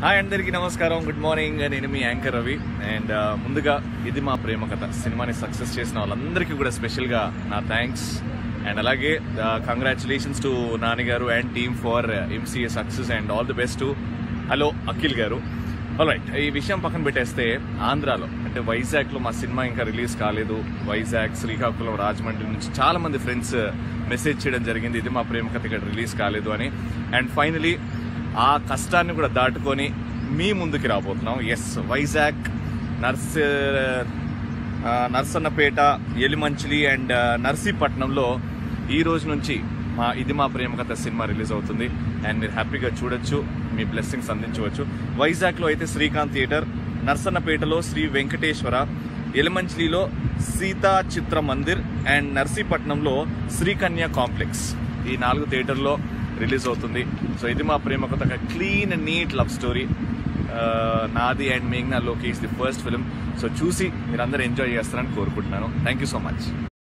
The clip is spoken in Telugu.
హాయ్ అందరికీ నమస్కారం గుడ్ మార్నింగ్ నేను మీ యాంకర్ రవి అండ్ ముందుగా ఇది మా ప్రేమ కథ సినిమాని సక్సెస్ చేసిన వాళ్ళందరికీ కూడా స్పెషల్గా నా థ్యాంక్స్ అండ్ అలాగే congratulations to Nani garu and team for MCA success and all the best to hello Akhil garu right ఈ విషయం పక్కన పెట్టేస్తే ఆంధ్రాలో అంటే వైజాగ్లో మా సినిమా ఇంకా రిలీజ్ కాలేదు వైజాగ్ శ్రీకాకుళం రాజమండ్రి నుంచి చాలా మంది ఫ్రెండ్స్ మెసేజ్ చేయడం జరిగింది ఇది మా ప్రేమ కథ ఇక్కడ రిలీజ్ కాలేదు అని అండ్ ఫైనలీ ఆ కష్టాన్ని కూడా దాటుకొని మీ ముందుకి రాబోతున్నాం ఎస్ వైజాగ్ నర్స్ ఆ, నర్సన్నపేట ఎలిమంచిలి అండ్ ఆ, నర్సీపట్నంలో ఈ రోజు నుంచి మా ఇది మా ప్రేమ కథ సినిమా రిలీజ్ అవుతుంది అండ్ మీరు హ్యాపీగా చూడొచ్చు మీ బ్లెస్సింగ్స్ అందించవచ్చు వైజాగ్లో అయితే శ్రీకాంత్ థియేటర్ నర్సన్నపేటలో శ్రీ వెంకటేశ్వర ఎలిమంచిలిలో సీతా చిత్ర మందిర్ అండ్ నర్సీపట్నంలో శ్రీకన్య కాంప్లెక్స్ ఈ నాలుగు థియేటర్లో రిలీజ్ అవుతుంది సో ఇది మా ప్రేమ కథ ఒక క్లీన్ నీట్ లవ్ స్టోరీ నాది అండ్ మేఘ్నా Lokesh the first film so చూసి మీరందరూ ఎంజాయ్ చేస్తారని కోరుకుంటున్నాను థ్యాంక్ యూ సో మచ్